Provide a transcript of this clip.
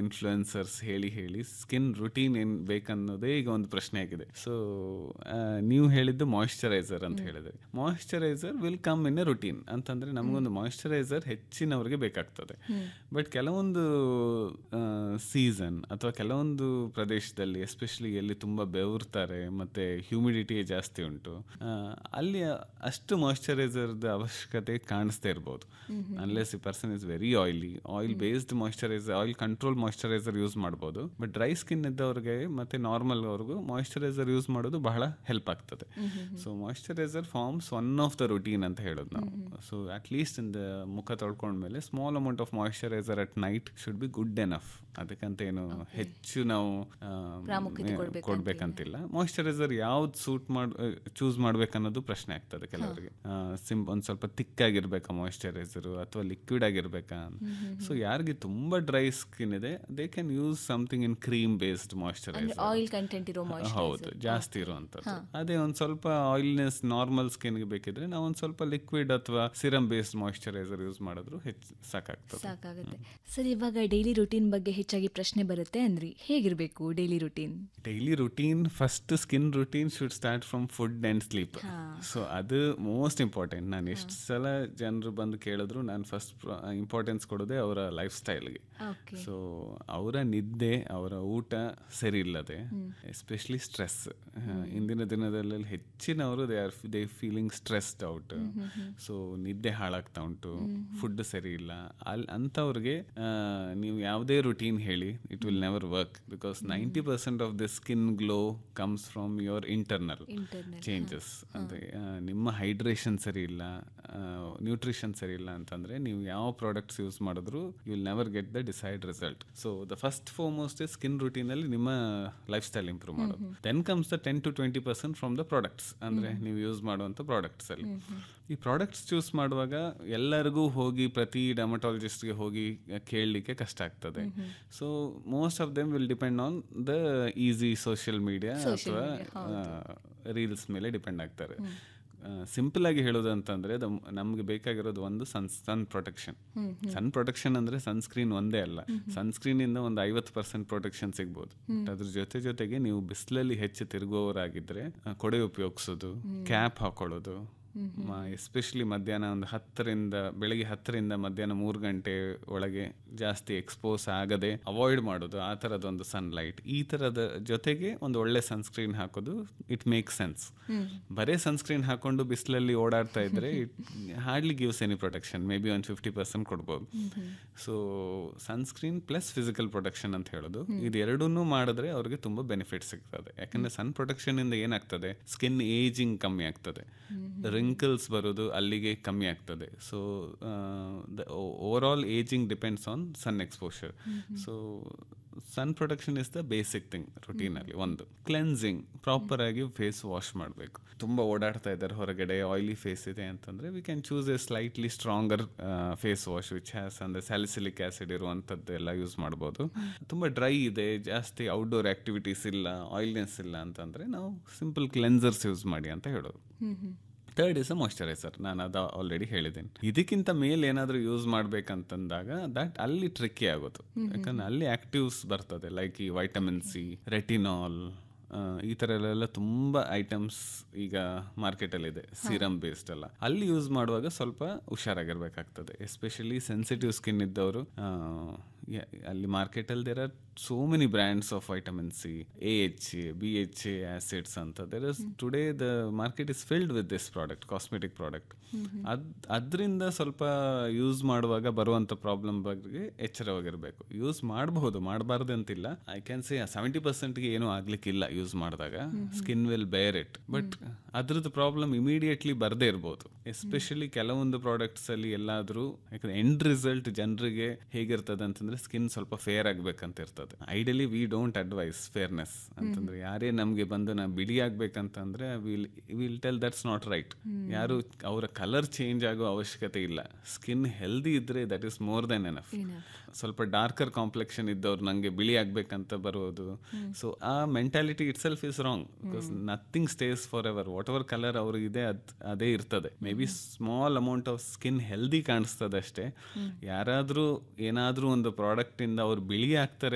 Influencers ಹೇಳಿ ಹೇಳಿ skin routine ಏನ್ ಬೇಕನ್ನೋದೇ ಈಗ ಒಂದು ಪ್ರಶ್ನೆ ಆಗಿದೆ ಸೊ ನೀವು ಹೇಳಿದ್ದು ಮಾಯಿಶ್ಚರೈಸರ್ ಅಂತ ಹೇಳಿದ್ರೆ moisturiser will come in a routine ಅಂತಂದ್ರೆ ನಮಗೊಂದು ಮಾಯಿಶ್ಚರೈಸರ್ ಹೆಚ್ಚಿನವರಿಗೆ ಬೇಕಾಗ್ತದೆ ಬಟ್ ಕೆಲವೊಂದು ಸೀಸನ್ ಅಥವಾ ಕೆಲವೊಂದು ಪ್ರದೇಶದಲ್ಲಿ ಎಸ್ಪೆಷಲಿ ಎಲ್ಲಿ ತುಂಬಾ ಬೆವರ್ತಾರೆ ಮತ್ತೆ ಹ್ಯೂಮಿಡಿಟಿ ಜಾಸ್ತಿ ಉಂಟು ಆ, ಅಲ್ಲಿ ಅಷ್ಟು ಮಾಯಿಶ್ಚರೈಸರ್ದ ಅವಶ್ಯಕತೆ ಕಾಣಿಸ್ತಾ ಇರ್ಬೋದು ಅನ್ಲೆಸ್ ಈ person is very oily oil based moisturiser oil control moisturiser use ಮಾಡ್ಬೋದು ಬಟ್ ಡ್ರೈ ಸ್ಕಿನ್ ಇದ್ದವ್ರಿಗೆ ಮತ್ತೆ ನಾರ್ಮಲ್ ಅವ್ರಿಗೂ ಮಾಯಿಶ್ಚರೈಸರ್ ಯೂಸ್ ಮಾಡೋದು ಬಹಳ ಹೆಲ್ಪ್ ಆಗ್ತದೆ so moisturiser forms one of the routine ಅಂತ ಹೇಳೋದು ನಾವು so at least in the ಮುಖ ತೊಳ್ಕೊಂಡ್ಮೇಲೆ small amount of moisturiser at night should be good enough ಅದಕ್ಕಂತ ಏನು ಹೆಚ್ಚು ನಾವು ಆ, ಪ್ರಾಮುಖ್ಯತೆ ಏ, ಕೊಡ್ಬೇಕಂತಿಲ್ಲ. ಕೊಡ್ಬೇಕಂತಿಲ್ಲ ಮಾಯಿಶ್ಚರೈಸರ್ ಯಾವ್ದು ಸೂಟ್ ಮಾಡ್ ಚೂಸ್ ಮಾಡ್ಬೇಕನ್ನೋದು ಪ್ರಶ್ನೆ ಆಗ್ತದೆ ಕೆಲವರಿಗೆ ಸಿಂ ಒಂದ್ ಸ್ವಲ್ಪ ತಿಕ್ ಆಗಿರ್ಬೇಕಾ ಮಾಯಿಶ್ಚರೈಸರ್ ಅಥವಾ ಲಿಕ್ವಿಡ್ ಆಗಿರ್ಬೇಕಾ ಸೊ ಯಾರಿಗೆ ತುಂಬಾ ಡ್ರೈ ಸ್ಕಿನ್ ಇದೆ they can use something in cream based ಅಂದ್ರೆ ಮಾಯಿಶ್ಚರೈಸರ್ ಆಯಿಲ್ ಕಂಟೆಂಟ್ ಇರೋ ಹೌದು ಜಾಸ್ತಿ ಇರುವಂತದ್ದು ಅದೇ ಒಂದ್ ಸ್ವಲ್ಪ ಆಯಿಲ್ನೆಸ್ ನಾರ್ಮಲ್ ಸ್ಕಿನ್ಗೆ ಬೇಕಿದ್ರೆ ನಾವು ಒಂದ್ ಸ್ವಲ್ಪ ಲಿಕ್ವಿಡ್ ಅಥವಾ ಸಿರಮ್ ಬೇಸ್ಡ್ ಮಾಯಿಶ್ಚರೈಸರ್ ಯೂಸ್ ಮಾಡಿದ್ರು ಹೆಚ್ಚು ಸಾಕಾಗ್ತದೆ ಸಾಕಾಗುತ್ತೆ ಸರ್ ಇವಾಗ ಡೈಲಿ ರುಟೀನ್ ಬಗ್ಗೆ ಹೆಚ್ಚಾಗಿ ಪ್ರಶ್ನೆ ಬರುತ್ತೆ ಅಂದ್ರಿ ಹೇಗಿರ್ಬೇಕು daily routine daily routine first skin routine should start from food and sleep so ಅದು ಮೋಸ್ಟ್ ಇಂಪಾರ್ಟೆಂಟ್ ನಾನು ಎಷ್ಟು ಸಲ ಜನರು ಬಂದು ಕೇಳಿದ್ರು ನಾನು ಫಸ್ಟ್ ಇಂಪಾರ್ಟೆನ್ಸ್ ಕೊಡೋದೇ ಅವರ ಲೈಫ್ ಸ್ಟೈಲ್ಗೆ ಓಕೆ ಸೊ ಅವರ ನಿದ್ದೆ ಅವರ ಊಟ ಸರಿ ಇಲ್ಲದೆ ಎಸ್ಪೆಷಲಿ ಸ್ಟ್ರೆಸ್ ಇಂದಿನ ದಿನದಲ್ಲಿ ಹೆಚ್ಚಿನವರು they are they feeling stressed out so ನಿದ್ದೆ ಹಾಳಾಗ್ತಾ ಉಂಟು ಫುಡ್ ಸರಿ ಇಲ್ಲ ಅಲ್ಲಿ ಅಂಥವ್ರಿಗೆ ಆ, ನೀವು ಯಾವುದೇ ರುಟೀನ್ ಹೇಳಿ it will never work because ninety percent of the skin glow comes from your internal internal changes ಅಂದರೆ ನಿಮ್ಮ ಹೈಡ್ರೇಷನ್ ಸರಿ ಇಲ್ಲ ನ್ಯೂಟ್ರಿಷನ್ ಸರಿ ಇಲ್ಲ ಅಂತಂದ್ರೆ ನೀವು ಯಾವ ಪ್ರಾಡಕ್ಟ್ಸ್ ಯೂಸ್ ಮಾಡಿದ್ರು you will never get the desired result so the first foremost skin routine ಅಲ್ಲಿ ನಿಮ್ಮ ಲೈಫ್ ಸ್ಟೈಲ್ ಇಂಪ್ರೂವ್ ಮಾಡೋದು then comes the ten to twenty percent from the products ಅಂದ್ರೆ ನೀವು ಯೂಸ್ ಮಾಡುವಂಥ ಪ್ರಾಡಕ್ಟ್ಸ್ ಅಲ್ಲಿ ಈ ಪ್ರಾಡಕ್ಟ್ಸ್ ಚೂಸ್ ಮಾಡುವಾಗ ಎಲ್ಲರಿಗೂ ಹೋಗಿ ಪ್ರತಿ ಡರ್ಮಟಾಲಜಿಸ್ಟ್ಗೆ ಹೋಗಿ ಕೇಳಲಿಕ್ಕೆ ಕಷ್ಟ ಆಗ್ತದೆ so most of them will depend on the easy social media ಅಥವಾ ರೀಲ್ಸ್ ಮೇಲೆ ಡಿಪೆಂಡ್ ಆಗ್ತಾರೆ ಸಿಂಪಲ್ ಆಗಿ ಹೇಳೋದು ಅಂತಂದ್ರೆ ನಮ್ಗೆ ಬೇಕಾಗಿರೋದು ಒಂದು sun sun protection sun protection ಅಂದ್ರೆ ಸನ್ಸ್ಕ್ರೀನ್ ಒಂದೇ ಅಲ್ಲ ಸನ್ಸ್ಕ್ರೀನ್ ಇಂದ ಒಂದು ಐವತ್ತು ಪರ್ಸೆಂಟ್ ಪ್ರೊಟೆಕ್ಷನ್ ಸಿಗ್ಬೋದು But ಅದ್ರ ಜೊತೆ ಜೊತೆಗೆ ನೀವು ಬಿಸಿಲಲ್ಲಿ ಹೆಚ್ಚು ತಿರುಗುವವರಾಗಿದ್ರೆ ಆ, ಕೊಡೆ ಉಪಯೋಗಿಸೋದು ಕ್ಯಾಪ್ ಹಾಕೊಳ್ಳೋದು ಎಸ್ಪೆಷಲಿ ಮಧ್ಯಾಹ್ನ ಒಂದು ಹತ್ತರಿಂದ ಬೆಳಿಗ್ಗೆ ಹತ್ತರಿಂದ ಮಧ್ಯಾಹ್ನ ಮೂರು ಗಂಟೆ ಒಳಗೆ ಜಾಸ್ತಿ ಎಕ್ಸ್ಪೋಸ್ ಆಗದೆ ಅವಾಯ್ಡ್ ಮಾಡೋದು ಆ ಥರದೊಂದು ಸನ್ಲೈಟ್ ಈ ಥರದ ಜೊತೆಗೆ ಒಂದು ಒಳ್ಳೆ ಸನ್ಸ್ಕ್ರೀನ್ ಹಾಕೋದು ಇಟ್ ಮೇಕ್ ಸೆನ್ಸ್ ಬರೇ ಸನ್ಸ್ಕ್ರೀನ್ ಹಾಕೊಂಡು ಬಿಸಿಲಲ್ಲಿ ಓಡಾಡ್ತಾ ಇದ್ರೆ it hardly gives any protection maybe ಒಂದು ಫಿಫ್ಟಿ ಪರ್ಸೆಂಟ್ ಕೊಡ್ಬೋದು so sunscreen plus physical protection ಅಂತ ಹೇಳೋದು ಇದೆರಡನ್ನೂ ಮಾಡಿದ್ರೆ ಅವ್ರಿಗೆ ತುಂಬ ಬೆನಿಫಿಟ್ ಸಿಗ್ತದೆ ಯಾಕಂದ್ರೆ ಸನ್ ಪ್ರೊಟೆಕ್ಷನ್ ಇಂದ ಏನಾಗ್ತದೆ ಸ್ಕಿನ್ ಏಜಿಂಗ್ ಕಮ್ಮಿ ಆಗ್ತದೆ ರಿಂಕಲ್ಸ್ ಬರೋದು ಅಲ್ಲಿಗೆ ಕಮ್ಮಿ ಆಗ್ತದೆ so overall ageing depends on sun exposure so sun protection is the basic thing ರುಟೀನಲ್ಲಿ ಒಂದು ಕ್ಲೆನ್ಸಿಂಗ್ ಪ್ರಾಪರ್ ಆಗಿ ಫೇಸ್ ವಾಶ್ ಮಾಡಬೇಕು ತುಂಬ ಓಡಾಡ್ತಾ ಇದ್ದಾರೆ ಹೊರಗಡೆ ಆಯಿಲಿ ಫೇಸ್ ಇದೆ ಅಂತಂದ್ರೆ we can choose a slightly stronger face wash which has ಅಂದ್ರೆ ಸ್ಯಾಲಿಸಿಲಿಕ್ ಆಸಿಡ್ ಇರುವಂಥದ್ದು ಎಲ್ಲ ಯೂಸ್ ಮಾಡ್ಬೋದು ತುಂಬ ಡ್ರೈ ಇದೆ ಜಾಸ್ತಿ ಔಟ್ಡೋರ್ ಆಕ್ಟಿವಿಟೀಸ್ ಇಲ್ಲ ಆಯಿಲ್ನೆಸ್ ಇಲ್ಲ ಅಂತಂದ್ರೆ ನಾವು ಸಿಂಪಲ್ ಕ್ಲೆನ್ಸರ್ಸ್ ಯೂಸ್ ಮಾಡಿ ಅಂತ ಹೇಳೋದು ಥರ್ಡ್ ಇಸ್ ಅ ಮಾಯ್ಚರೈಸರ್ ನಾನು ಅದು ಆಲ್ರೆಡಿ ಹೇಳಿದ್ದೀನಿ ಇದಕ್ಕಿಂತ ಮೇಲೆ ಏನಾದರೂ ಯೂಸ್ ಮಾಡ್ಬೇಕಂತಂದಾಗ ದಟ್ ಅಲ್ಲಿ ಟ್ರಿಕ್ಕಿ ಆಗೋದು ಯಾಕಂದ್ರೆ ಅಲ್ಲಿ ಆಕ್ಟಿವ್ಸ್ ಬರ್ತದೆ ಲೈಕ್ ಈ ವೈಟಮಿನ್ ಸಿ ರೆಟಿನಾಲ್ ಈ ಥರ ಎಲ್ಲ ತುಂಬ ಐಟಮ್ಸ್ ಈಗ ಮಾರ್ಕೆಟಲ್ಲಿದೆ ಸಿರಮ್ ಬೇಸ್ಡ್ ಎಲ್ಲ ಅಲ್ಲಿ ಯೂಸ್ ಮಾಡುವಾಗ ಸ್ವಲ್ಪ ಹುಷಾರಾಗಿರ್ಬೇಕಾಗ್ತದೆ ಎಸ್ಪೆಷಲಿ ಸೆನ್ಸಿಟಿವ್ ಸ್ಕಿನ್ ಇದ್ದವರು ಅಲ್ಲಿ ಮಾರ್ಕೆಟಲ್ಲಿ there are so many brands of vitamin C A H A B H A acids ಅಂತ there is today the market is filled with this product cosmetic product ಅದ್ ಅದರಿಂದ ಸ್ವಲ್ಪ use ಮಾಡುವಾಗ ಬರುವಂಥ problem ಬಗ್ಗೆ ಎಚ್ಚರವಾಗಿರಬೇಕು ಯೂಸ್ ಮಾಡಬಹುದು ಮಾಡಬಾರ್ದು ಅಂತಿಲ್ಲ ಐ ಕ್ಯಾನ್ ಸೇ ಸೆವೆಂಟಿ ಪರ್ಸೆಂಟ್ಗೆ ಏನೂ ಆಗ್ಲಿಕ್ಕಿಲ್ಲ ಯೂಸ್ ಮಾಡಿದಾಗ skin will bear it but ಅದ್ರದ್ದು ಪ್ರಾಬ್ಲಮ್ ಇಮಿಡಿಯೇಟ್ಲಿ ಬರದೇ ಇರ್ಬೋದು ಎಸ್ಪೆಷಲಿ ಕೆಲವೊಂದು ಪ್ರಾಡಕ್ಟ್ಸ್ ಅಲ್ಲಿ ಎಲ್ಲಾದ್ರೂ ಯಾಕಂದ್ರೆ ಎಂಡ್ ರಿಸಲ್ಟ್ ಜನರಿಗೆ ಹೇಗಿರ್ತದೆ ಅಂತಂದ್ರೆ ಸ್ಕಿನ್ ಸ್ವಲ್ಪ ಫೇರ್ ಆಗ್ಬೇಕಂತ ಇರ್ತದೆ ideally we don't advise fairness ಅಂತಂದ್ರೆ ಯಾರೇ ನಮ್ಗೆ ಬಂದು ನಾ ಬಿಳಿ ಆಗ್ಬೇಕಂತಂದ್ರೆ will will tell that's not right ಯಾರು ಅವರ ಕಲರ್ ಚೇಂಜ್ ಆಗೋ ಅವಶ್ಯಕತೆ ಇಲ್ಲ ಸ್ಕಿನ್ ಹೆಲ್ದಿ ಇದ್ರೆ that is more then enough ಸ್ವಲ್ಪ ಡಾರ್ಕರ್ ಕಾಂಪ್ಲೆಕ್ಷನ್ ಇದ್ದವ್ರು ನಂಗೆ ಬಿಳಿ ಆಗ್ಬೇಕಂತ ಬರೋದು ಸೊ ಆ mentality itself is wrong because nothing stays forever whatever colour ಅವ್ರಿಗೆ ಇದೆ ಅದ್ ಅದೇ ಇರ್ತದೆ maybe small amount of skin healthy ಕಾಣಿಸ್ತದೆ ಅಷ್ಟೇ ಯಾರಾದ್ರೂ ಏನಾದ್ರೂ ಒಂದು ಪ್ರಾಡಕ್ಟ್ ಇಂದ ಅವ್ರು ಬಿಳಿ ಆಗ್ತಾರೆ